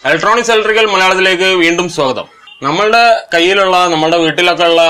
electronics electrical മലയാളത്തിലേക്ക് വീണ്ടും സ്വാഗതം നമ്മളുടെ കയ്യിലുള്ള നമ്മുടെ വീട്ടിലൊക്കെ ഉള്ള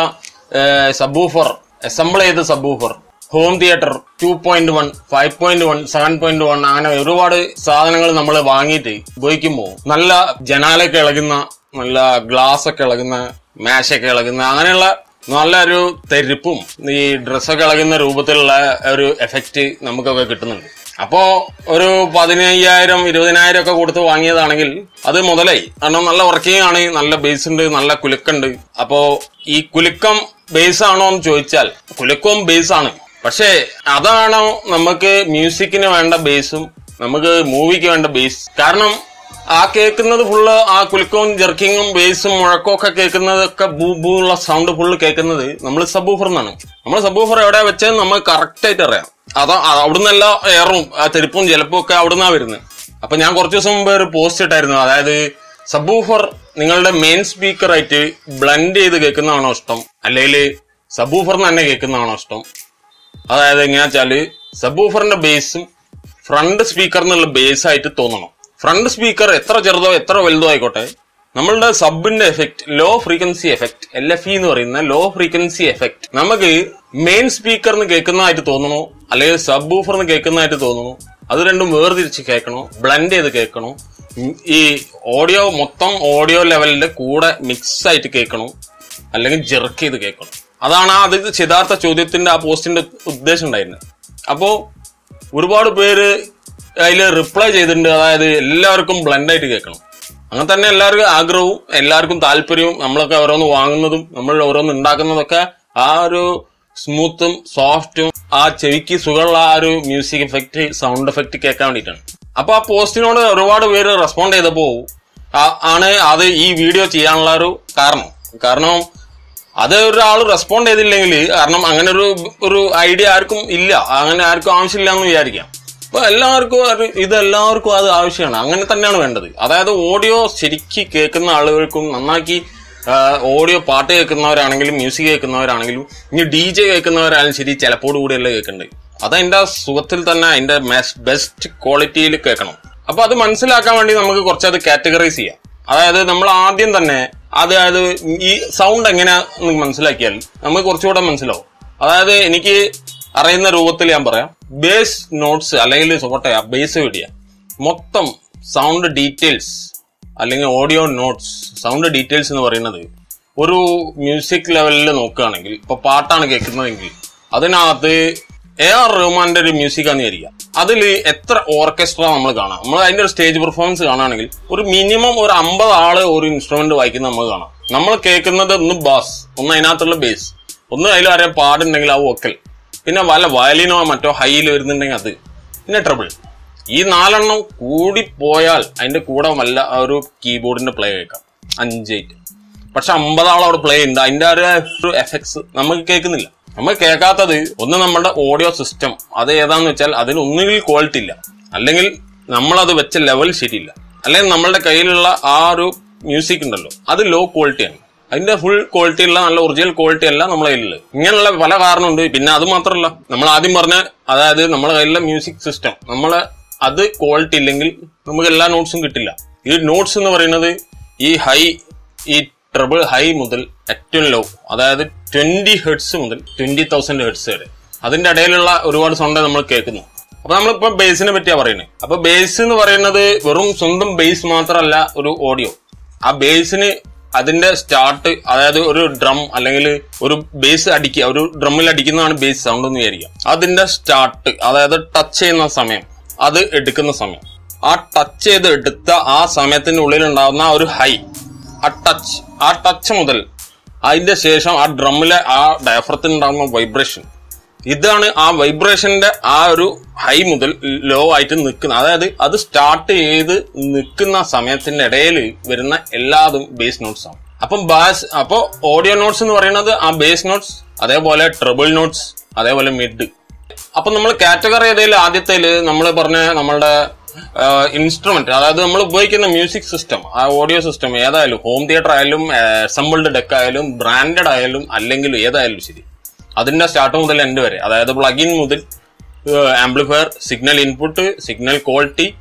സബ്ബൂഫർ അസംബിൾ ചെയ്ത subwoofer home theatre two point one five point one seven point one അങ്ങനെ ഒരുപാട് സാധനങ്ങൾ നമ്മൾ വാങ്ങിയിട്ട് ഉപയോഗിക്കുമ്പോൾ നല്ല ജനാലൊക്കെ ഇളകുന്ന നല്ല ഗ്ലാസ് ഒക്കെ ഇളകുന്ന മാഷൊക്കെ ഇളകുന്ന അങ്ങനെയുള്ള നല്ലൊരു തെരിപ്പും ഈ ഡ്രസ്സൊക്കെ ഇളകുന്ന രൂപത്തിലുള്ള ഒരു എഫക്റ്റ് നമുക്കൊക്കെ കിട്ടുന്നുണ്ട് അപ്പോ ഒരു പതിനയ്യായിരം ഇരുപതിനായിരം ഒക്കെ കൊടുത്ത് വാങ്ങിയതാണെങ്കിൽ അത് മുതലായി കാരണം നല്ല വർക്കിംഗ് ആണ് നല്ല ബേസ് ഉണ്ട് നല്ല കുലുക്കുണ്ട് അപ്പോ ഈ കുലുക്കം ബേസ് ആണോ എന്ന് ചോദിച്ചാൽ കുലുക്കവും ബേസ് ആണ് പക്ഷേ അതാണോ നമുക്ക് മ്യൂസിക്കിന് വേണ്ട ബേസും നമുക്ക് മൂവിക്ക് വേണ്ട ബേസ് കാരണം ആ കേൾക്കുന്നത് ഫുള്ള് ആ കുലുക്കവും ജർക്കിങ്ങും ബേസും മുഴക്കവും ഒക്കെ കേൾക്കുന്നതൊക്കെ ബൂ ബൂ ഉള്ള സൗണ്ട് ഫുള്ള് കേൾക്കുന്നത് നമ്മൾ സബൂഫർ എന്നാണ് നമ്മൾ സബൂഫർ എവിടെ വെച്ചത് നമുക്ക് കറക്റ്റ് ആയിട്ട് അറിയാം അതാ അവിടുന്നല്ല എയറും ആ തെരുപ്പും ജലപ്പും ഒക്കെ അവിടുന്നാ വരുന്നത് അപ്പൊ ഞാൻ കുറച്ച് ദിവസം മുമ്പ് ഒരു പോസ്റ്റ് ഇട്ടായിരുന്നു അതായത് സബൂഫർ നിങ്ങളുടെ മെയിൻ സ്പീക്കർ ആയിട്ട് ബ്ലെൻഡ് ചെയ്ത് കേൾക്കുന്നതാണോ ഇഷ്ടം അല്ലെങ്കിൽ സബൂഫർ തന്നെ കേൾക്കുന്നതാണോ ഇഷ്ടം അതായത് എങ്ങനെയാ വെച്ചാല് സബൂഫറിന്റെ ബേസും ഫ്രണ്ട് സ്പീക്കർ എന്നുള്ള ബേസ് ആയിട്ട് തോന്നണം ഫ്രണ്ട് സ്പീക്കർ എത്ര ചെറുതോ എത്ര വലുതോ ആയിക്കോട്ടെ നമ്മളുടെ സബിന്റെ effect low frequency effect L F E എന്ന് പറയുന്ന ലോ ഫ്രീക്വൻസി എഫക്ട് നമുക്ക് മെയിൻ സ്പീക്കറിന് കേൾക്കുന്നതായിട്ട് തോന്നണോ അല്ലെങ്കിൽ സബ് ബൂഫറിന് കേൾക്കുന്നതായിട്ട് തോന്നണോ അത് രണ്ടും വേർതിരിച്ച് കേൾക്കണോ ബ്ലെൻഡ് ചെയ്ത് കേൾക്കണോ ഉം, ഈ ഓഡിയോ മൊത്തം ഓഡിയോ ലെവലിന്റെ കൂടെ മിക്സ് ആയിട്ട് കേൾക്കണോ അല്ലെങ്കിൽ ജെർക്ക് ചെയ്ത് കേൾക്കണം അതാണ് ആ അത് യഥാർത്ഥ ചോദ്യത്തിന്റെ ആ പോസ്റ്റിന്റെ ഉദ്ദേശം ഉണ്ടായിരുന്നത് അപ്പോ ഒരുപാട് പേര് അതിൽ റിപ്ലൈ ചെയ്തിട്ടുണ്ട് അതായത് എല്ലാവർക്കും ബ്ലെൻഡ് ആയിട്ട് കേൾക്കണം അങ്ങനെ തന്നെ എല്ലാവർക്കും ആഗ്രഹവും എല്ലാവർക്കും താല്പര്യവും നമ്മളൊക്കെ ഓരോന്ന് വാങ്ങുന്നതും നമ്മൾ ഓരോന്ന് ഉണ്ടാക്കുന്നതൊക്കെ ആ ഒരു സ്മൂത്തും സോഫ്റ്റും ആ ചെവിക്ക് സുഖമുള്ള ആ ഒരു മ്യൂസിക് എഫക്റ്റ് സൗണ്ട് എഫക്റ്റ് കേൾക്കാൻ വേണ്ടിയിട്ടാണ് അപ്പൊ ആ പോസ്റ്റിനോട് ഒരുപാട് പേര് റെസ്പോണ്ട് ചെയ്തപ്പോ ആ- ആണ് അത് ഈ വീഡിയോ ചെയ്യാനുള്ള ഒരു കാരണം കാരണം അത് ഒരാൾ റെസ്പോണ്ട് ചെയ്തില്ലെങ്കിൽ കാരണം അങ്ങനെ ഒരു ഒരു ഐഡിയ ആർക്കും ഇല്ല അങ്ങനെ ആർക്കും ആവശ്യമില്ല എന്ന് വിചാരിക്കാം അപ്പൊ എല്ലാവർക്കും അത് ഇത് എല്ലാവർക്കും അത് ആവശ്യമാണ് അങ്ങനെ തന്നെയാണ് വേണ്ടത് അതായത് ഓഡിയോ ശരിക്ക് കേൾക്കുന്ന ആളുകൾക്കും നന്നാക്കി ഓഡിയോ പാട്ട് കേൾക്കുന്നവരാണെങ്കിലും മ്യൂസിക് കേൾക്കുന്നവരാണെങ്കിലും ഇനി ഡി ജെ കേൾക്കുന്നവരായാലും ശരി ചിലപ്പോട് കൂടിയല്ല കേൾക്കേണ്ടത് അത് അതിന്റെ സുഖത്തിൽ തന്നെ അതിന്റെ ബെസ്റ്റ് ക്വാളിറ്റിയിൽ കേൾക്കണം അപ്പൊ അത് മനസ്സിലാക്കാൻ വേണ്ടി നമുക്ക് കുറച്ചത് കാറ്റഗറൈസ് ചെയ്യാം അതായത് നമ്മൾ ആദ്യം തന്നെ അതായത് ഈ സൗണ്ട് എങ്ങനെയാ എന്ന് മനസ്സിലാക്കിയാൽ നമുക്ക് കുറച്ചുകൂടെ മനസ്സിലാവും അതായത് എനിക്ക് അറിയുന്ന രൂപത്തിൽ ഞാൻ പറയാം ബേസ് നോട്ട്സ് അല്ലെങ്കിൽ സുഹട്ടെ ബേസ് വീഡിയ മൊത്തം സൗണ്ട് ഡീറ്റെയിൽസ് അല്ലെങ്കിൽ ഓഡിയോ നോട്ട്സ് സൗണ്ട് ഡീറ്റെയിൽസ് എന്ന് പറയുന്നത് ഒരു മ്യൂസിക് ലെവലിൽ നോക്കുകയാണെങ്കിൽ ഇപ്പൊ പാട്ടാണ് കേൾക്കുന്നതെങ്കിൽ അതിനകത്ത് എ ആർ റഹ്മാന്റെ ഒരു മ്യൂസിക് ആണെന്ന് വിചാരിക്കാം അതിൽ എത്ര ഓർക്കസ്ട്ര നമ്മൾ കാണാം നമ്മൾ അതിന്റെ ഒരു സ്റ്റേജ് പെർഫോമൻസ് കാണുകയാണെങ്കിൽ ഒരു മിനിമം ഒരു അമ്പത് ആള് ഒരു ഇൻസ്ട്രുമെന്റ് വായിക്കുന്ന നമുക്ക് കാണാം നമ്മൾ കേൾക്കുന്നത് ഒന്ന് ബാസ് ഒന്ന് അതിനകത്തുള്ള ബേസ് ഒന്ന് അതിൽ ആരെ പാടുണ്ടെങ്കിൽ ആ വോക്കൽ പിന്നെ വല്ല വയലിനോ മറ്റോ ഹൈയിൽ വരുന്നുണ്ടെങ്കിൽ അത് പിന്നെ ട്രബിൾ ഈ നാലെണ്ണം കൂടി പോയാൽ അതിന്റെ കൂടെ വല്ല ഒരു കീബോർഡിന്റെ പ്ലേ കേൾക്കാം അഞ്ചേറ്റ് പക്ഷെ അമ്പതാളം അവിടെ പ്ലേ ഉണ്ട് അതിന്റെ ആ ഒരു എഫക്ട്സ് നമുക്ക് കേൾക്കുന്നില്ല നമ്മൾ കേൾക്കാത്തത് ഒന്ന് നമ്മുടെ ഓഡിയോ സിസ്റ്റം അത് ഏതാന്ന് വെച്ചാൽ അതിന് ഒന്നുകിൽ ക്വാളിറ്റി ഇല്ല അല്ലെങ്കിൽ നമ്മളത് വെച്ച ലെവൽ ശരിയില്ല അല്ലെങ്കിൽ നമ്മളുടെ കയ്യിലുള്ള ആ ഒരു മ്യൂസിക് ഉണ്ടല്ലോ അത് ലോ ക്വാളിറ്റിയാണ് അതിന്റെ ഫുൾ ക്വാളിറ്റി ഉള്ള നല്ല ഒറിജിനൽ ക്വാളിറ്റി അല്ല നമ്മളെ കയ്യിലുള്ളത് ഇങ്ങനെയുള്ള പല കാരണമുണ്ട് പിന്നെ അത് മാത്രമല്ല നമ്മൾ ആദ്യം പറഞ്ഞ അതായത് നമ്മളെ കയ്യിലുള്ള മ്യൂസിക് സിസ്റ്റം നമ്മളെ അത് ക്വാളിറ്റി ഇല്ലെങ്കിൽ നമുക്ക് എല്ലാ നോട്ട്സും കിട്ടില്ല ഈ നോട്ട്സ് എന്ന് പറയുന്നത് ഈ ഹൈ ഈ ട്രിപ്പിൾ ഹൈ മുതൽ ഏറ്റവും ലോ അതായത് ട്വന്റി ഹെഡ്സ് മുതൽ ട്വന്റി തൗസൻഡ് ഹെഡ്സ് വരെ അതിന്റെ ഇടയിലുള്ള ഒരുപാട് സൗണ്ട് നമ്മൾ കേൾക്കുന്നു അപ്പൊ നമ്മളിപ്പോ ബേസിനെ പറ്റിയാ പറയുന്നത് അപ്പൊ ബേസ് എന്ന് പറയുന്നത് വെറും സ്വന്തം ബേസ് മാത്രമല്ല ഒരു ഓഡിയോ ആ ബേസിന് അതിന്റെ സ്റ്റാർട്ട് അതായത് ഒരു ഡ്രം അല്ലെങ്കിൽ ഒരു ബേസ് അടിക്കുക ഒരു ഡ്രമ്മിൽ അടിക്കുന്നതാണ് ബേസ് സൗണ്ട് എന്ന് വിചാരിക്കുക അതിന്റെ സ്റ്റാർട്ട് അതായത് ടച്ച് ചെയ്യുന്ന സമയം അത് എടുക്കുന്ന സമയം ആ ടച്ച് ചെയ്ത് എടുത്ത ആ സമയത്തിന്റെ ഉള്ളിൽ ഉണ്ടാകുന്ന ആ ഒരു ഹൈ ആ ടച്ച് ആ ടച്ച് മുതൽ അതിന്റെ ശേഷം ആ ഡ്രമ്മിലെ ആ ഡയഫ്രത്തിന് ഉണ്ടാകുന്ന വൈബ്രേഷൻ ഇതാണ് ആ വൈബ്രേഷന്റെ ആ ഒരു ഹൈ മുതൽ ലോ ആയിട്ട് നിൽക്കുന്ന അതായത് അത് സ്റ്റാർട്ട് ചെയ്ത് നിൽക്കുന്ന സമയത്തിന്റെ ഇടയിൽ വരുന്ന എല്ലാതും ബേസ് നോട്ട്സ് ആണ് അപ്പം ബാസ് അപ്പോ ഓഡിയോ നോട്ട്സ് എന്ന് പറയുന്നത് ആ ബേസ് നോട്ട്സ് അതേപോലെ ട്രിബിൾ നോട്ട്സ് അതേപോലെ മിഡ് അപ്പൊ നമ്മൾ കാറ്റഗറി ഏതെങ്കിലും ആദ്യത്തേല് നമ്മൾ പറഞ്ഞ നമ്മളുടെ ഇൻസ്ട്രുമെന്റ് അതായത് നമ്മൾ ഉപയോഗിക്കുന്ന മ്യൂസിക് സിസ്റ്റം ആ ഓഡിയോ സിസ്റ്റം ഏതായാലും ഹോം തിയേറ്റർ ആയാലും അസംബിൾഡ് ഡെക്ക് ആയാലും ബ്രാൻഡഡ് ആയാലും അല്ലെങ്കിൽ ഏതായാലും ശരി അതിന്റെ സ്റ്റാർട്ട് മുതൽ എൻഡ് വരെ അതായത് പ്ലഗിൻ മുതൽ amplifier signal input signal quality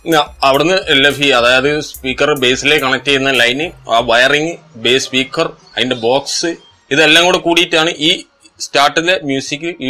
ന- അവിടുന്ന് എൽ എഫ് ഇ അതായത് സ്പീക്കർ ബേസിലേക്ക് കണക്ട് ചെയ്യുന്ന ലൈന് ആ വയറിങ് ബേസ് സ്പീക്കർ അതിന്റെ ബോക്സ് ഇതെല്ലാം കൂടെ കൂടിയിട്ടാണ് ഈ സ്റ്റാർട്ടിലെ മ്യൂസിക് ഈ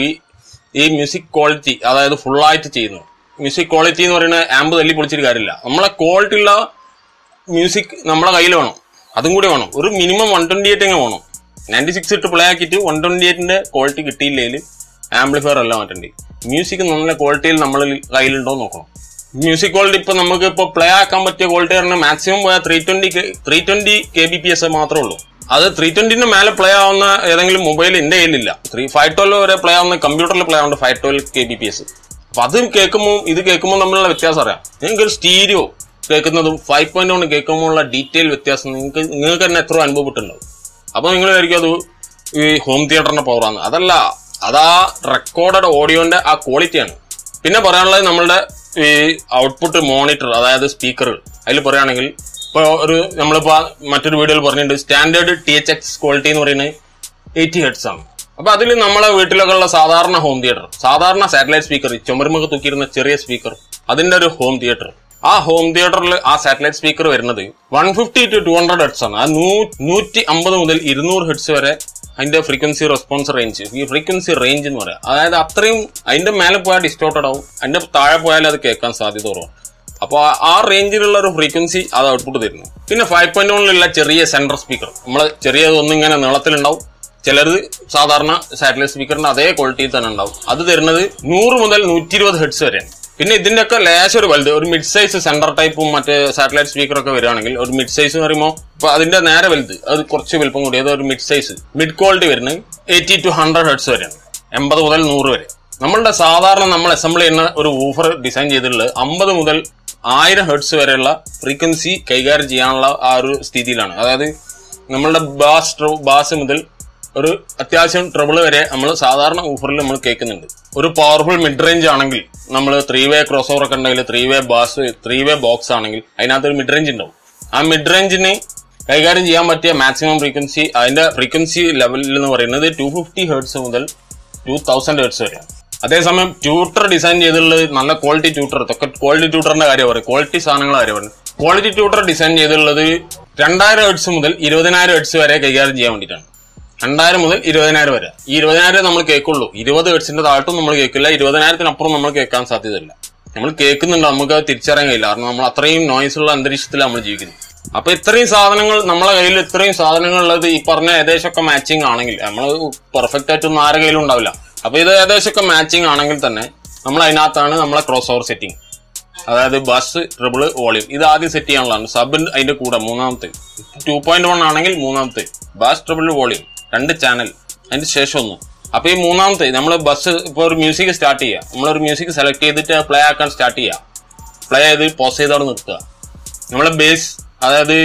ഈ മ്യൂസിക് ക്വാളിറ്റി അതായത് full ആയിട്ട് ചെയ്യുന്നത് മ്യൂസിക് ക്വാളിറ്റി എന്ന് പറയുന്നത് ആമ്പ് തല്ലി പൊളിച്ചിട്ട് കാര്യമില്ല നമ്മളെ ക്വാളിറ്റി ഉള്ള മ്യൂസിക് നമ്മളെ കയ്യിൽ വേണം അതും കൂടി വേണം ഒരു മിനിമം വൺ ട്വന്റി എയ്റ്റ് എങ്ങനെ വേണം നയൻറ്റി സിക്സ് ഇട്ട് പ്ലേ ആക്കിയിട്ട് വൺ ട്വന്റി എയ്റ്റിന്റെ ക്വാളിറ്റി കിട്ടിയില്ലെങ്കിൽ ആംപ്ലിഫയർ അല്ല മാറ്റേണ്ടി മ്യൂസിക് നല്ല ക്വാളിറ്റിയിൽ നമ്മൾ കയ്യിലുണ്ടോ എന്ന് നോക്കണം മ്യൂസിക് ക്വാളിറ്റി ഇപ്പൊ നമുക്ക് ഇപ്പൊ പ്ലേ ആക്കാൻ പറ്റിയ ക്വാളിറ്റി പറഞ്ഞാൽ മാക്സിമം പോയാൽ three twenty three twenty K B P S മാത്രമേ ഉള്ളൂ അത് ത്രീ ട്വന്റിന്റെ മേലെ പ്ലേ ആവുന്ന ഏതെങ്കിലും മൊബൈൽ എന്റെ കയ്യിലില്ല ത്രീ ഫൈവ് ട്വൽവ് വരെ പ്ലേ ആവുന്ന കമ്പ്യൂട്ടറിൽ പ്ലേ ആവുന്നുണ്ട് five twelve K B P S അപ്പൊ അത് കേൾക്കുമ്പോൾ ഇത് കേൾക്കുമ്പോൾ തമ്മിലുള്ള വ്യത്യാസം അറിയാം നിങ്ങൾക്ക് ഒരു സ്റ്റീരിയോ കേൾക്കുന്നതും ഫൈവ് പോയിന്റ് കൊണ്ട് കേൾക്കുമ്പോഴുള്ള ഡീറ്റെയിൽ വ്യത്യാസം നിങ്ങൾക്ക് നിങ്ങൾക്ക് തന്നെ എത്ര അനുഭവപ്പെട്ടിട്ടുണ്ടാവും അപ്പൊ നിങ്ങൾ വിചാരിക്കും അത് ഈ ഹോം തിയേറ്ററിന്റെ പവറാണ് അതല്ല അതാ റെക്കോർഡഡ് ഓഡിയോന്റെ ആ ക്വാളിറ്റിയാണ് പിന്നെ പറയാനുള്ളത് നമ്മളുടെ ഈ ഔട്ട്പുട്ട് മോണിറ്റർ അതായത് സ്പീക്കറുകൾ അതിൽ പറയുകയാണെങ്കിൽ ഇപ്പൊ ഒരു നമ്മളിപ്പോ മറ്റൊരു വീഡിയോയിൽ പറഞ്ഞിട്ടുണ്ട് standard T H X quality എന്ന് പറയുന്നത് എയ്റ്റി ഹെഡ്സ് ആണ് അപ്പൊ അതിൽ നമ്മളെ വീട്ടിലൊക്കെ ഉള്ള സാധാരണ ഹോം തിയേറ്റർ സാധാരണ സാറ്റലൈറ്റ് സ്പീക്കർ ചുമരുമൊക്കെ തൂക്കിയിരുന്ന ചെറിയ സ്പീക്കർ അതിന്റെ ഒരു ഹോം തിയേറ്റർ ആ ഹോം തിയേറ്ററിൽ ആ സാറ്റലൈറ്റ് സ്പീക്കർ വരുന്നത് one fifty to two hundred hertz ആണ് ആ നൂ- നൂറ്റി അമ്പത് മുതൽ ഇരുന്നൂറ് ഹെഡ്സ് വരെ അതിന്റെ ഫ്രീക്വൻസി റെസ്പോൺസ് റേഞ്ച് ഈ ഫ്രീക്വൻസി റേഞ്ച് എന്ന് പറയാം അതായത് അത്രയും അതിന്റെ മേലെ പോയാൽ ഡിസ്റ്റോർട്ടഡ് ആവും അതിന്റെ താഴെ പോയാൽ അത് കേൾക്കാൻ സാധ്യത കുറവാണ് അപ്പോൾ ആ റേഞ്ചിലുള്ള ഒരു ഫ്രീക്വൻസി അത് ഔട്ട്പുട്ട് തരുന്നു പിന്നെ ഫൈവ് പോയിന്റ് വണ്ണിലുള്ള ചെറിയ സെൻട്രൽ സ്പീക്കർ നമ്മൾ ചെറിയ ഒന്നിങ്ങനെ നീളത്തിലുണ്ടാവും ചിലത് സാധാരണ സാറ്റലൈറ്റ് സ്പീക്കറിന്റെ അതേ ക്വാളിറ്റിയിൽ തന്നെ ഉണ്ടാവും അത് തരുന്നത് നൂറ് മുതൽ നൂറ്റി ഇരുപത് ഹെഡ്സ് വരെയാണ് പിന്നെ ഇതിന്റെ ഒക്കെ ലേശം ഒരു വലുത് ഒരു മിഡ് സൈസ് സെന്റർ ടൈപ്പും മറ്റേ സാറ്റലൈറ്റ് സ്പീക്കർ ഒക്കെ വരികയാണെങ്കിൽ ഒരു മിഡ് സൈസ് എന്ന് പറയുമ്പോൾ ഇപ്പൊ അതിന്റെ നേരെ വലുത് അത് കുറച്ച് വലുപ്പം കൂടി അത് ഒരു മിഡ് സൈസ് മിഡ് ക്വാളിറ്റി വരുന്നത് എയ്റ്റി ടു ഹൺഡ്രഡ് ഹെഡ്സ് വരെയാണ് എൺപത് മുതൽ നൂറ് വരെ നമ്മളുടെ സാധാരണ നമ്മൾ അസംബിൾ ചെയ്യുന്ന ഒരു ഊഫർ ഡിസൈൻ ചെയ്തിട്ടുള്ളത് അമ്പത് മുതൽ ആയിരം ഹെർട്സ് വരെയുള്ള ഫ്രീക്വൻസി കൈകാര്യം ചെയ്യാനുള്ള ആ ഒരു സ്ഥിതിയിലാണ് അതായത് നമ്മളുടെ ബാസ് ട്രബ് ബാസ് മുതൽ ഒരു അത്യാവശ്യം ട്രബിൾ വരെ നമ്മൾ സാധാരണ ഊഫറിൽ നമ്മൾ കേൾക്കുന്നുണ്ട് ഒരു പവർഫുൾ മിഡ് റേഞ്ച് ആണെങ്കിൽ നമ്മൾ ത്രീ വേ ക്രോസ് ഓവർ ഒക്കെ ഉണ്ടെങ്കിൽ three way bass three way box ആണെങ്കിൽ അതിനകത്ത് ഒരു മിഡ് റേഞ്ച് ഉണ്ടാവും ആ മിഡ് റേഞ്ചിന് കൈകാര്യം ചെയ്യാൻ പറ്റിയ മാക്സിമം ഫ്രീക്വൻസി അതിന്റെ ഫ്രീക്വൻസി ലെവലിൽ എന്ന് പറയുന്നത് ടു ഫിഫ്റ്റി ഹേർട്സ് മുതൽ ടു തൗസൻഡ് ഹേർട്സ് വരെയാണ് അതേസമയം ട്യൂട്ടർ ഡിസൈൻ ചെയ്തിട്ടുള്ളത് നല്ല ക്വാളിറ്റി ട്യൂട്ടർ ഇതൊക്കെ ക്വാളിറ്റി ട്യൂട്ടറിന്റെ കാര്യം പറയും ക്വാളിറ്റി സാധനങ്ങളുടെ കാര്യം പറയും ക്വാളിറ്റി ട്യൂട്ടർ ഡിസൈൻ ചെയ്തിട്ടുള്ളത് രണ്ടായിരം ഹെഡ്സ് മുതൽ ഇരുപതിനായിരം ഹെഡ്സ് വരെ കൈകാര്യം ചെയ്യാൻ വേണ്ടിയിട്ടാണ് രണ്ടായിരം മുതൽ ഇരുപതിനായിരം വരെ ഈ ഇരുപതിനായിരം നമ്മൾ കേൾക്കുള്ളൂ ഇരുപത് ഹെഡ്സിന്റെ താഴത്തും നമ്മൾ കേൾക്കില്ല ഇരുപതിനായിരത്തിനപ്പുറം നമ്മൾ കേൾക്കാൻ സാധ്യതയില്ല നമ്മൾ കേൾക്കുന്നുണ്ട് നമുക്ക് അത് തിരിച്ചറിയാൻ കഴിയില്ല കാരണം നമ്മൾ അത്രയും നോയ്സ് ഉള്ള അന്തരീക്ഷത്തിൽ നമ്മൾ ജീവിക്കുന്നത് അപ്പൊ ഇത്രയും സാധനങ്ങൾ നമ്മളെ കയ്യിൽ ഇത്രയും സാധനങ്ങൾ ഉള്ളത് ഈ പറഞ്ഞ ഏകദേശമൊക്കെ മാച്ചിങ് ആണെങ്കിൽ നമ്മൾ പെർഫെക്റ്റ് ആയിട്ടൊന്നും ആരുടെ കയ്യിലും ഉണ്ടാവില്ല അപ്പൊ ഇത് ഏകദേശമൊക്കെ മാച്ചിങ് ആണെങ്കിൽ തന്നെ നമ്മൾ അതിനകത്താണ് നമ്മളെ ക്രോസ് ഓവർ സെറ്റിംഗ് അതായത് ബസ് ട്രിബിള് വോളിയം ഇത് ആദ്യം സെറ്റ് ചെയ്യാനുള്ളതാണ് സബ് അതിന്റെ കൂടെ മൂന്നാമത്തെ ടു പോയിന്റ് വൺ ആണെങ്കിൽ മൂന്നാമത്തെ ബസ് ട്രിബിൾ വോളിയം രണ്ട് ചാനൽ അതിന്റെ ശേഷം ഒന്ന് അപ്പൊ ഈ മൂന്നാമത്തെ നമ്മൾ ബസ് ഇപ്പൊ ഒരു മ്യൂസിക് സ്റ്റാർട്ട് ചെയ്യുക നമ്മളൊരു മ്യൂസിക് സെലക്ട് ചെയ്തിട്ട് പ്ലേ ആക്കാൻ സ്റ്റാർട്ട് ചെയ്യുക പ്ലേ ചെയ്ത് പോസ് ചെയ്തവിടെ നിർത്തുക നമ്മളെ ബേസ് അതായത്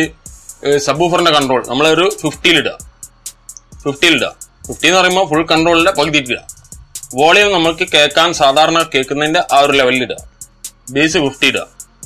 സബ് ഊഫറിന്റെ കൺട്രോൾ നമ്മളൊരു ഫിഫ്റ്റിയിലിടുക ഫിഫ്റ്റിയിലിടുക ഫിഫ്റ്റി എന്ന് പറയുമ്പോൾ ഫുൾ കൺട്രോളിന്റെ പകുതിയിടുക വോളിയം നമുക്ക് കേൾക്കാൻ സാധാരണ കേൾക്കുന്നതിന്റെ ആ ഒരു ലെവലിൽ ഇടുക ബേസ് ഫിഫ്റ്റി ഇടുക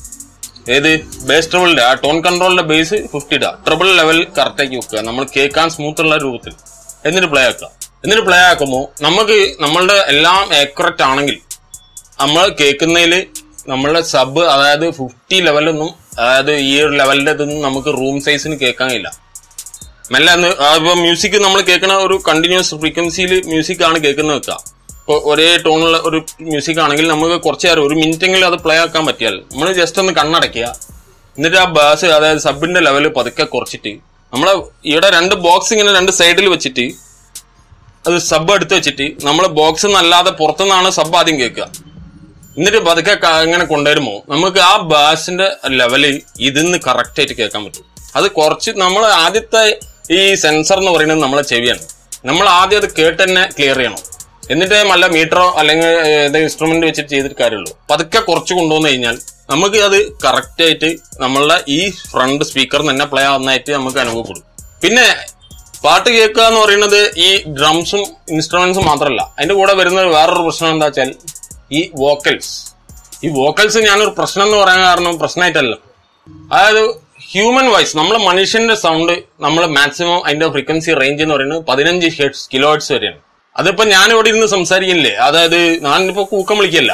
ഏത് ബേസ് ട്രബിളിന്റെ ആ ടോൺ കൺട്രോളിന്റെ ബേസ് ഫിഫ്റ്റി ഇടുക ട്രബിൾ ലെവൽ കറക്റ്റ് ആക്കി വെക്കുക നമ്മൾ കേൾക്കാൻ സ്മൂത്ത് ഉള്ള രൂപത്തിൽ എന്നിട്ട് പ്ലേ ആക്കുക എന്നിട്ട് പ്ലേ ആക്കുമ്പോൾ നമുക്ക് നമ്മളുടെ എല്ലാം ആക്യുറേറ്റ് ആണെങ്കിൽ നമ്മൾ കേൾക്കുന്നതിൽ നമ്മളുടെ സബ് അതായത് ഫിഫ്റ്റി ലെവലൊന്നും അതായത് ഈ ഒരു ലെവലിന്റെ ഇതൊന്നും നമുക്ക് റൂം സൈസിന് കേൾക്കാൻ കഴിയില്ല മെല്ലെ ഒന്ന് ഇപ്പൊ മ്യൂസിക് നമ്മൾ കേൾക്കുന്ന ഒരു കണ്ടിന്യൂസ് ഫ്രീക്വൻസിയിൽ മ്യൂസിക് ആണ് കേൾക്കുന്നത് വെക്കുക ഇപ്പോൾ ഒരേ ടോണുള്ള ഒരു മ്യൂസിക് ആണെങ്കിൽ നമുക്ക് കുറച്ച് നേരം ഒരു മിനിറ്റ് എങ്കിലും അത് പ്ലേ ആക്കാൻ പറ്റിയാൽ നമ്മൾ ജസ്റ്റ് ഒന്ന് കണ്ണടയ്ക്കുക എന്നിട്ട് ആ ബാസ് അതായത് സബിന്റെ ലെവൽ പതുക്കെ കുറച്ചിട്ട് നമ്മളെ ഇവിടെ രണ്ട് ബോക്സ് ഇങ്ങനെ രണ്ട് സൈഡിൽ വെച്ചിട്ട് അത് സബ് എടുത്ത് വെച്ചിട്ട് നമ്മൾ ബോക്സ് എന്നല്ലാതെ പുറത്തുനിന്നാണ് സബ് ആദ്യം കേൾക്കുക എന്നിട്ട് പതുക്കെ ക- ഇങ്ങനെ കൊണ്ടുവരുമ്പോൾ നമുക്ക് ആ ബാസിന്റെ ലെവല് ഇതിന്ന് കറക്റ്റ് ആയിട്ട് കേൾക്കാൻ പറ്റും അത് കുറച്ച് നമ്മൾ ആദ്യത്തെ ഈ സെൻസർ എന്ന് പറയുന്നത് നമ്മളെ ചെവിയാണ് നമ്മൾ ആദ്യം അത് കേട്ട് തന്നെ ക്ലിയർ ചെയ്യണം എന്നിട്ട് നല്ല മീറ്ററോ അല്ലെങ്കിൽ ഏത് ഇൻസ്ട്രുമെന്റ് വെച്ചിട്ട് ചെയ്തിട്ട് കാര്യമുള്ളൂ പതുക്കെ കുറച്ച് കൊണ്ടുവന്നു കഴിഞ്ഞാൽ നമുക്ക് അത് കറക്റ്റ് ആയിട്ട് നമ്മളുടെ ഈ ഫ്രണ്ട് സ്പീക്കർ തന്നെ പ്ലേ ആവുന്നതായിട്ട് നമുക്ക് അനുഭവപ്പെടും പിന്നെ പാട്ട് കേൾക്കുക എന്ന് പറയുന്നത് ഈ ഡ്രംസും ഇൻസ്ട്രുമെന്റ്സും മാത്രമല്ല അതിന്റെ കൂടെ വരുന്ന വേറൊരു പ്രശ്നം എന്താ വെച്ചാൽ ഈ വോക്കൽസ് ഈ വോക്കൽസ് ഞാനൊരു പ്രശ്നം എന്ന് പറയാൻ കാരണം പ്രശ്നമായിട്ടല്ല അതായത് ഹ്യൂമൻ വോയിസ് നമ്മളെ മനുഷ്യന്റെ സൗണ്ട് നമ്മൾ മാക്സിമം അതിന്റെ ഫ്രീക്വൻസി റേഞ്ച് എന്ന് പറയുന്നത് പതിനഞ്ച് ഹെഡ്സ് കിലോ ഹെഡ്സ് വരെയാണ് അതിപ്പോ ഞാൻ ഇവിടെ ഇരുന്ന് സംസാരിക്കില്ലേ അതായത് ഞാനിപ്പോ കൂക്കം വിളിക്കല്ല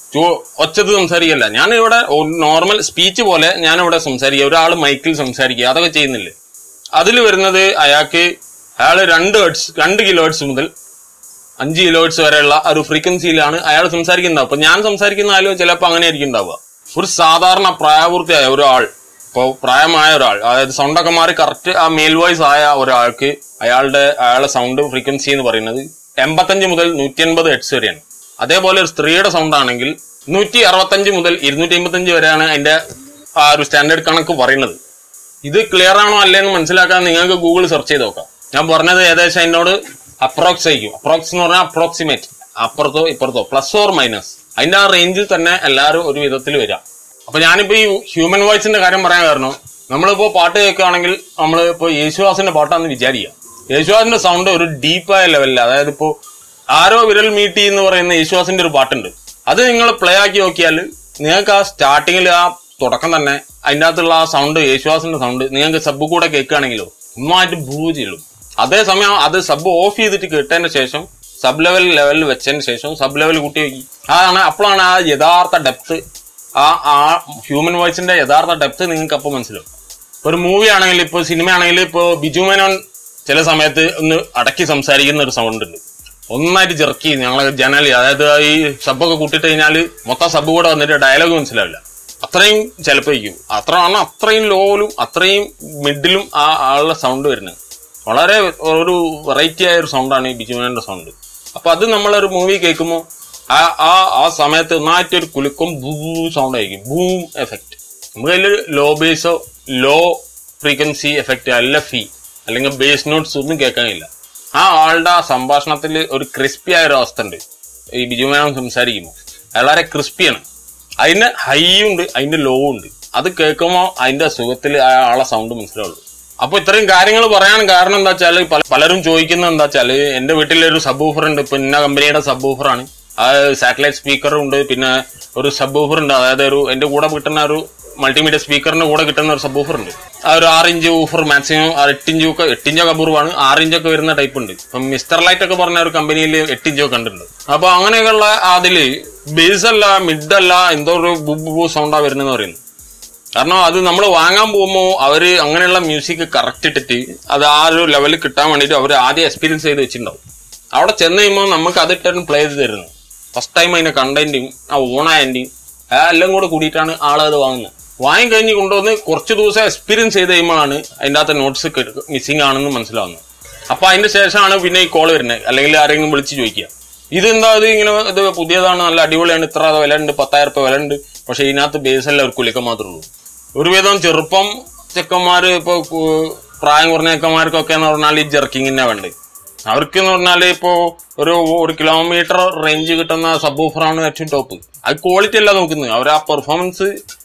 ചോ- ഒച്ചത് സംസാരിക്കല്ല ഞാൻ ഇവിടെ നോർമൽ സ്പീച്ച് പോലെ ഞാൻ ഇവിടെ സംസാരിക്കുക ഒരാൾ മൈക്കിൽ സംസാരിക്കുക അതൊക്കെ ചെയ്യുന്നില്ലേ അതിൽ വരുന്നത് അയാൾക്ക് അയാൾ രണ്ട് ഹെർട്സ് രണ്ട് കിലോ ഹെർട്സ് മുതൽ അഞ്ച് കിലോ ഹെർട്സ് വരെയുള്ള ഒരു ഫ്രീക്വൻസിയിലാണ് അയാൾ സംസാരിക്കുന്നത് അപ്പൊ ഞാൻ സംസാരിക്കുന്ന ആലും ചിലപ്പോൾ അങ്ങനെ ആയിരിക്കും ഉണ്ടാവുക ഒരു സാധാരണ പ്രായപൂർത്തിയായ ഒരാൾ ഇപ്പോൾ പ്രായമായ ഒരാൾ അതായത് സൗണ്ടൊക്കെ മാറി കറക്റ്റ് ആ മെയിൽ വോയിസ് ആയ ഒരാൾക്ക് അയാളുടെ അയാളുടെ സൗണ്ട് ഫ്രീക്വൻസി എന്ന് പറയുന്നത് എൺപത്തഞ്ച് മുതൽ നൂറ്റി എൺപത് ഹെഡ്സ് വരെയാണ് അതേപോലെ ഒരു സ്ത്രീയുടെ സൗണ്ട് ആണെങ്കിൽ നൂറ്റി അറുപത്തഞ്ച് മുതൽ ഇരുന്നൂറ്റി അമ്പത്തഞ്ച് വരെയാണ് അതിന്റെ ആ ഒരു സ്റ്റാൻഡേർഡ് കണക്ക് പറയുന്നത് ഇത് ക്ലിയർ ആണോ അല്ലേന്ന് മനസ്സിലാക്കാൻ നിങ്ങൾക്ക് ഗൂഗിൾ സെർച്ച് ചെയ്ത് നോക്കാം ഞാൻ പറഞ്ഞത് ഏകദേശം അതിനോട് അപ്രോക്സ് ആയിരിക്കും അപ്രോക്സ് എന്ന് പറഞ്ഞാൽ അപ്രോക്സിമേറ്റ് അപ്പുറത്തോ ഇപ്പുറത്തോ പ്ലസ് ഓർ മൈനസ് അതിന്റെ ആ റേഞ്ചിൽ തന്നെ എല്ലാവരും ഒരു വിധത്തിൽ വരാം അപ്പൊ ഞാനിപ്പോ ഈ ഹ്യൂമൻ വോയിസിന്റെ കാര്യം പറയാൻ കാരണം നമ്മളിപ്പോ പാട്ട് കേൾക്കുകയാണെങ്കിൽ നമ്മൾ ഇപ്പോ യേശുദാസിന്റെ പാട്ടാന്ന് വിചാരിക്കുക യേശുദാസിന്റെ സൗണ്ട് ഒരു ഡീപ്പായ ലെവലിൽ അതായത് ഇപ്പോ ആരോ വിരൽ മീട്ടി എന്ന് പറയുന്ന യേശുദാസിന്റെ ഒരു പാട്ടുണ്ട് അത് നിങ്ങൾ പ്ലേ ആക്കി നോക്കിയാൽ നിങ്ങൾക്ക് ആ സ്റ്റാർട്ടിങ്ങിൽ ആ തുടക്കം തന്നെ അതിൻ്റെ അകത്തുള്ള ആ സൗണ്ട് യേശുദാസിന്റെ സൗണ്ട് നിങ്ങൾക്ക് സബ് കൂടെ കേൾക്കുകയാണെങ്കിലോ നന്നായിട്ട് ഭൂ ചെല്ലും അതേസമയം അത് സബ് ഓഫ് ചെയ്തിട്ട് കേട്ടതിന് ശേഷം സബ് ലെവൽ ലെവലിൽ വെച്ചതിന് ശേഷം സബ് ലെവൽ കൂട്ടി വയ്ക്കും അതാണ് അപ്പോഴാണ് ആ യഥാർത്ഥ ഡെപ്ത് ആ ആ ഹ്യൂമൻ വോയിസിന്റെ യഥാർത്ഥ ഡെപ്ത് നിങ്ങൾക്ക് അപ്പോൾ മനസ്സിലാവും ഇപ്പൊ ഒരു മൂവി ആണെങ്കിൽ ഇപ്പോൾ സിനിമ ആണെങ്കിൽ ഇപ്പോൾ ബിജു മേനോൻ ചില സമയത്ത് ഒന്ന് അടക്കി സംസാരിക്കുന്ന ഒരു സൗണ്ട് ഉണ്ട് ഒന്നായിട്ട് ജെർക്കി ഞങ്ങളെ ജനലി അതായത് ഈ സബ്ബൊക്കെ കൂട്ടിയിട്ട് കഴിഞ്ഞാൽ മൊത്തം സബ് കൂടെ വന്നിട്ട് ഡയലോഗ് മനസ്സിലാവില്ല അത്രയും ചിലപ്പോൾ ഇരിക്കും അത്ര ആണ് അത്രയും ലോയിലും അത്രയും മിഡിലും ആ ആളുടെ സൗണ്ട് വരുന്നത് വളരെ ഒരു വെറൈറ്റി ആയ ഒരു സൗണ്ടാണ് ഈ ബിജുമേനന്റെ സൗണ്ട് അപ്പൊ അത് നമ്മളൊരു മൂവി കേൾക്കുമ്പോൾ ആ ആ ആ സമയത്ത് നന്നായിട്ട് ഒരു കുലുക്കും ബൂ സൗണ്ട് ആയിരിക്കും ബൂം എഫക്റ്റ് നമുക്ക് അതിൽ ലോ ബേസോ low frequency effect L F E അല്ലെങ്കിൽ ബേസ് നോട്ട്സ് ഒന്നും കേൾക്കാനില്ല ആ ആളുടെ ആ സംഭാഷണത്തിൽ ഒരു ക്രിസ്പി ആയ ഒരു അവസ്ഥ ഉണ്ട് ഈ ബിജുമേനോൻ സംസാരിക്കുമ്പോൾ വളരെ ക്രിസ്പിയാണ് അതിന് ഹൈ ഉണ്ട് അതിന്റെ ലോ ഉണ്ട് അത് കേൾക്കുമ്പോൾ അതിന്റെ സുഖത്തിൽ ആ ആളെ സൗണ്ട് മനസ്സിലാവുള്ളൂ അപ്പൊ ഇത്രയും കാര്യങ്ങൾ പറയാൻ കാരണം എന്താ വെച്ചാല് പല- പലരും ചോദിക്കുന്നത് എന്താ വെച്ചാല് എന്റെ വീട്ടിൽ ഒരു സബ് ഊഫർ ഉണ്ട് ഇപ്പൊ ഇന്ന കമ്പനിയുടെ സബ് ഊഫറാണ് ആ സാറ്റലൈറ്റ് സ്പീക്കറും ഉണ്ട് പിന്നെ ഒരു സബ് ഊഫർ ഉണ്ട് അതായത് ഒരു എന്റെ കൂടെ കിട്ടുന്ന ഒരു മൾട്ടിമീഡിയ സ്പീക്കറിന്റെ കൂടെ കിട്ടുന്ന ഒരു സബ് ഊഫർ ഉണ്ട് ആ ഒരു ആറ് ഇഞ്ച് ഊഫർ മാക്സിമം എട്ട് ഇഞ്ച് ഒക്കെ എട്ട് ഇഞ്ചൊക്കെ അപൂർവമാണ് ആറ് ഇഞ്ചൊക്കെ വരുന്ന ടൈപ്പ് ഉണ്ട് ഇപ്പം മിസ്റ്റർ ലൈറ്റ് ഒക്കെ പറഞ്ഞ ഒരു കമ്പനിയിൽ എട്ട് ഇഞ്ചൊക്കെ കണ്ടിട്ടുണ്ട് അപ്പൊ അങ്ങനെയൊക്കെയുള്ള അതില് ബേസ് അല്ല മിഡ് അല്ല എന്തോ ഒരു ബു ബു സൗണ്ടാ വരുന്നതെന്ന് പറയുന്നത് കാരണം അത് നമ്മൾ വാങ്ങാൻ പോകുമ്പോൾ അവര് അങ്ങനെയുള്ള മ്യൂസിക് കറക്റ്റ് ഇട്ടിട്ട് അത് ആ ഒരു ലെവലിൽ കിട്ടാൻ വേണ്ടിയിട്ട് അവർ ആദ്യം എക്സ്പീരിയൻസ് ചെയ്ത് വെച്ചിട്ടുണ്ടാവും അവിടെ ചെന്ന് കഴിയുമ്പോൾ നമുക്ക് അത് ഇട്ടും പ്ലേ ചെയ്ത് തരുന്നു ഫസ്റ്റ് ടൈം അതിന്റെ കണ്ടന്റും ആ ഓണായന്റെയും ആ എല്ലാം കൂടെ കൂടിയിട്ടാണ് ആളത് വാങ്ങുന്നത് വാങ്ങി കഴിഞ്ഞ് കൊണ്ടുവന്ന് കുറച്ച് ദിവസം എക്സ്പീരിയൻസ് ചെയ്ത് കഴിയുമ്പോഴാണ് അതിൻ്റെ അകത്ത് നോട്ട്സ് മിസ്സിംഗ് ആണെന്ന് മനസ്സിലാവുന്നത് അപ്പൊ അതിന്റെ ശേഷമാണ് പിന്നെ ഈ കോൾ വരുന്നത് അല്ലെങ്കിൽ ആരെങ്കിലും വിളിച്ച് ചോദിക്കുക ഇതെന്താ ഇത് ഇങ്ങനെ ഇത് പുതിയതാണ് നല്ല അടിപൊളിയാണ് ഇത്ര വില ഉണ്ട് പത്തായിരം രൂപ വില ഉണ്ട് പക്ഷെ ഇതിനകത്ത് ബേസ് അല്ല ഒരു കുലിക്ക മാത്രമേ ഉള്ളൂ ഒരുവിധം ചെറുപ്പം ചെക്കന്മാര് ഇപ്പൊ കു- പ്രായം കുറഞ്ഞ ചെക്കന്മാർക്കൊക്കെ എന്ന് പറഞ്ഞാൽ ഈ ജെർക്കിങ്ങിനെ വേണ്ടത് അവർക്ക് എന്ന് പറഞ്ഞാൽ ഇപ്പോ ഒരു ഒരു കിലോമീറ്റർ റേഞ്ച് കിട്ടുന്ന സബ് ഓഫറാണ് ഏറ്റവും ടോപ്പ് അത് ക്വാളിറ്റി അല്ല നോക്കുന്നത് അവർ ആ പെർഫോമൻസ്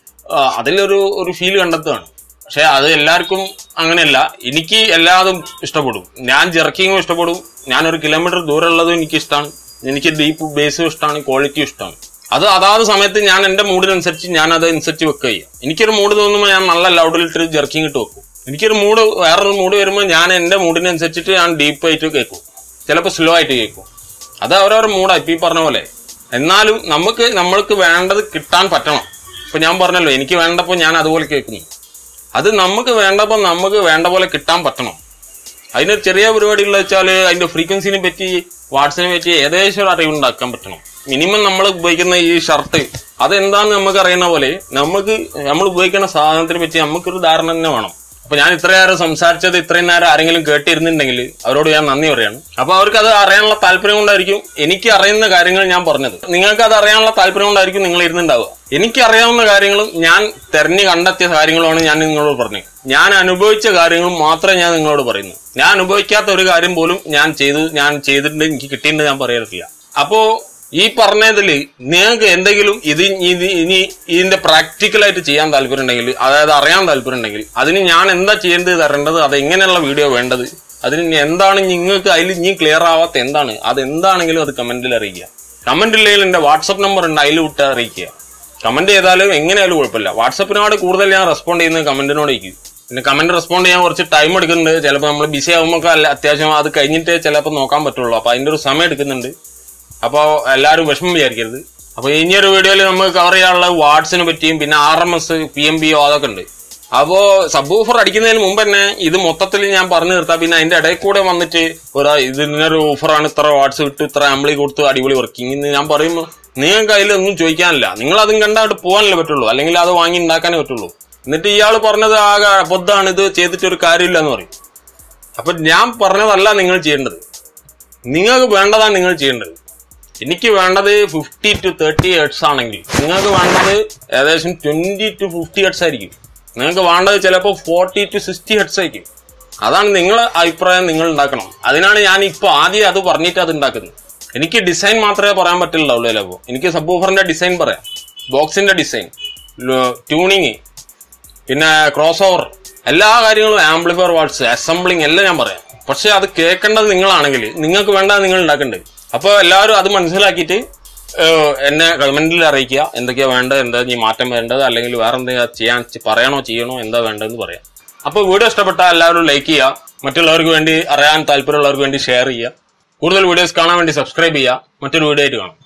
അതിലൊരു ഒരു ഫീൽ കണ്ടെത്തുകയാണ് പക്ഷെ അത് എല്ലാവർക്കും അങ്ങനെയല്ല എനിക്ക് എല്ലാതും ഇഷ്ടപ്പെടും ഞാൻ ജെർക്കിങ്ങും ഇഷ്ടപ്പെടും ഞാൻ ഒരു കിലോമീറ്റർ ദൂരമുള്ളതും എനിക്ക് ഇഷ്ടമാണ് എനിക്ക് ഡീപ്പ് ബേസും ഇഷ്ടമാണ് ക്വാളിറ്റിയും ഇഷ്ടമാണ് അത് അതാത് സമയത്ത് ഞാൻ എന്റെ മൂഡിനനുസരിച്ച് ഞാൻ അത് അനുസരിച്ച് വെക്കുക ചെയ്യാം എനിക്കൊരു മൂഡ് തോന്നുമ്പോൾ ഞാൻ നല്ല ലൗഡിലിട്ട് ജെർക്കിങ് ഇട്ട് വെക്കും എനിക്കൊരു മൂഡ് വേറൊരു മൂഡ് വരുമ്പോൾ ഞാൻ എന്റെ മൂഡിനനുസരിച്ചിട്ട് ഞാൻ ഡീപ്പ് ആയിട്ട് കേൾക്കും ചിലപ്പോൾ സ്ലോ ആയിട്ട് കേൾക്കും അത് അവരവരുടെ മൂഡാണ് ഇപ്പൊ ഈ പറഞ്ഞ പോലെ എന്നാലും നമുക്ക് നമ്മൾക്ക് വേണ്ടത് കിട്ടാൻ പറ്റണം ഇപ്പൊ ഞാൻ പറഞ്ഞല്ലോ എനിക്ക് വേണ്ടപ്പോൾ ഞാൻ അതുപോലെ കേൾക്കുന്നു അത് നമുക്ക് വേണ്ടപ്പോൾ നമുക്ക് വേണ്ട പോലെ കിട്ടാൻ പറ്റണം അതിനൊരു ചെറിയ പരിപാടികൾ വെച്ചാൽ അതിന്റെ ഫ്രീക്വൻസിനെ പറ്റി വാട്സിനെ പറ്റി ഏകദേശം ഒരു അറിവുണ്ടാക്കാൻ പറ്റണം മിനിമം നമ്മൾ ഉപയോഗിക്കുന്ന ഈ ഷർട്ട് അതെന്താന്ന് നമുക്ക് അറിയുന്ന പോലെ നമുക്ക് നമ്മൾ ഉപയോഗിക്കുന്ന സാധനത്തിനെ പറ്റി നമുക്കൊരു ധാരണ തന്നെ വേണം അപ്പൊ ഞാൻ ഇത്രയും നേരം സംസാരിച്ചത് ഇത്രയും നേരം ആരെങ്കിലും കേട്ടിരുന്നുണ്ടെങ്കിൽ അവരോട് ഞാൻ നന്ദി പറയാണ് അപ്പൊ അവർക്ക് അത് അറിയാനുള്ള താല്പര്യം കൊണ്ടായിരിക്കും എനിക്ക് അറിയുന്ന കാര്യങ്ങൾ ഞാൻ പറഞ്ഞത് നിങ്ങൾക്ക് അത് അറിയാനുള്ള താല്പര്യം കൊണ്ടായിരിക്കും നിങ്ങൾ ഇരുന്നുണ്ടാവുക എനിക്ക് അറിയാവുന്ന കാര്യങ്ങളും ഞാൻ തെരഞ്ഞു കണ്ടെത്തിയ കാര്യങ്ങളുമാണ് ഞാൻ നിങ്ങളോട് പറഞ്ഞത് ഞാൻ അനുഭവിച്ച കാര്യങ്ങളും മാത്രമേ ഞാൻ നിങ്ങളോട് പറയുന്നു ഞാൻ അനുഭവിക്കാത്ത ഒരു കാര്യം പോലും ഞാൻ ചെയ്തു ഞാൻ ചെയ്തിട്ടുണ്ട് എനിക്ക് കിട്ടിയിട്ടുണ്ട് ഞാൻ പറയാറില്ല അപ്പോ ഈ പറഞ്ഞതില് നിങ്ങൾക്ക് എന്തെങ്കിലും ഇത് ഇനി ഇനി ഇതിന്റെ പ്രാക്ടിക്കലായിട്ട് ചെയ്യാൻ താല്പര്യം ഉണ്ടെങ്കിൽ അതായത് അറിയാൻ താല്പര്യം ഉണ്ടെങ്കിൽ അതിന് ഞാൻ എന്താ ചെയ്യേണ്ടത് തരേണ്ടത് അത് എങ്ങനെയുള്ള വീഡിയോ വേണ്ടത് അതിന് ഇനി എന്താണ് നിങ്ങൾക്ക് അതിൽ ഇനി ക്ലിയർ ആവാത്ത എന്താണ് അത് എന്താണെങ്കിലും അത് കമന്റിൽ അറിയിക്കുക കമന്റ് ഇല്ലെങ്കിൽ എന്റെ വാട്സപ്പ് നമ്പർ ഉണ്ട് അതിൽ വിട്ട് അറിയിക്കുക കമന്റ് ചെയ്താലും എങ്ങനെയായാലും കുഴപ്പമില്ല വാട്സപ്പിനോട് കൂടുതൽ ഞാൻ റെസ്പോണ്ട് ചെയ്യുന്നത് കമന്റിനോടേക്കും പിന്നെ കമന്റ് റെസ്പോണ്ട് ചെയ്യാൻ കുറച്ച് ടൈം എടുക്കുന്നുണ്ട് ചിലപ്പോൾ നമ്മൾ ബിസി ആകുമ്പോൾ അല്ല അത്യാവശ്യം അത് കഴിഞ്ഞിട്ടേ ചിലപ്പോൾ നോക്കാൻ പറ്റുള്ളൂ അപ്പൊ അതിന്റെ ഒരു സമയം എടുക്കുന്നുണ്ട് അപ്പോൾ എല്ലാവരും വിഷമം വിചാരിക്കരുത് അപ്പൊ ഇനിയൊരു വീഡിയോയിൽ നമുക്ക് കവർ ചെയ്യാനുള്ള വാട്സിനെ പറ്റിയും പിന്നെ R M S P M B O അതൊക്കെ ഉണ്ട് അപ്പോ സബ് ഓഫർ അടിക്കുന്നതിന് മുമ്പ് തന്നെ ഇത് മൊത്തത്തിൽ ഞാൻ പറഞ്ഞു നിർത്താം പിന്നെ അതിന്റെ ഇടയിൽ കൂടെ വന്നിട്ട് ഒരു ഇതിനൊരു ഓഫറാണ് ഇത്ര വാട്സ് ഇട്ട് ഇത്ര ആംബ്ലി കൊടുത്ത് അടിപൊളി വർക്കിംഗ് എന്ന് ഞാൻ പറയുമ്പോൾ നിങ്ങൾക്ക് അതിലൊന്നും ചോദിക്കാനില്ല നിങ്ങൾ അതും കണ്ടായിട്ട് പോകാനല്ലേ പറ്റുള്ളൂ അല്ലെങ്കിൽ അത് വാങ്ങി ഉണ്ടാക്കാനേ പറ്റുള്ളൂ എന്നിട്ട് ഇയാൾ പറഞ്ഞത് ആകെ പൊദ്ദാണ് ഇത് ചെയ്തിട്ട് ഒരു കാര്യമില്ല എന്ന് പറയും അപ്പൊ ഞാൻ പറഞ്ഞതല്ല നിങ്ങൾ ചെയ്യേണ്ടത് നിങ്ങൾക്ക് വേണ്ടതാണ് നിങ്ങൾ ചെയ്യേണ്ടത് എനിക്ക് വേണ്ടത് ഫിഫ്റ്റി ടു തേർട്ടി ഹെഡ്സ് ആണെങ്കിൽ നിങ്ങൾക്ക് വേണ്ടത് ഏകദേശം ട്വന്റി ടു ഫിഫ്റ്റി ഹെഡ്സ് ആയിരിക്കും നിങ്ങൾക്ക് വേണ്ടത് ചിലപ്പോൾ ഫോർട്ടി ടു സിക്സ്റ്റി ഹെഡ്സ് ആയിരിക്കും അതാണ് നിങ്ങളെ അഭിപ്രായം നിങ്ങൾ ഉണ്ടാക്കണം അതിനാണ് ഞാൻ ഇപ്പോൾ ആദ്യം അത് പറഞ്ഞിട്ട് അത് ഉണ്ടാക്കുന്നത് എനിക്ക് ഡിസൈൻ മാത്രമേ പറയാൻ പറ്റില്ലുള്ളൂ ചിലപ്പോൾ എനിക്ക് സബ് ഓഫറിന്റെ ഡിസൈൻ പറയാം ബോക്സിന്റെ ഡിസൈൻ ട്യൂണിങ് പിന്നെ ക്രോസ് ഓവർ എല്ലാ കാര്യങ്ങളും ആംപ്ലിഫയർ വാട്സ് അസംബ്ലിങ് എല്ലാം ഞാൻ പറയാം പക്ഷെ അത് കേൾക്കേണ്ടത് നിങ്ങളാണെങ്കിൽ നിങ്ങൾക്ക് വേണ്ടത് നിങ്ങൾ ഉണ്ടാക്കണ്ടേ അപ്പോൾ എല്ലാവരും അത് മനസ്സിലാക്കിയിട്ട് ഏഹ്, എന്നെ കമന്റിൽ അറിയിക്കുക എന്തൊക്കെയാ വേണ്ടത് എന്താ ഈ മാറ്റം വേണ്ടത് അല്ലെങ്കിൽ വേറെ എന്തെങ്കിലും ചെയ്യാൻ പറയണോ ചെയ്യണോ എന്താ വേണ്ടതെന്ന് പറയാം അപ്പോൾ വീഡിയോ ഇഷ്ടപ്പെട്ടാൽ എല്ലാവരും ലൈക്ക് ചെയ്യുക മറ്റുള്ളവർക്ക് വേണ്ടി അറിയാൻ താല്പര്യമുള്ളവർക്ക് വേണ്ടി ഷെയർ ചെയ്യുക കൂടുതൽ വീഡിയോസ് കാണാൻ വേണ്ടി സബ്സ്ക്രൈബ് ചെയ്യുക മറ്റൊരു വീഡിയോ ആയിട്ട് കാണാം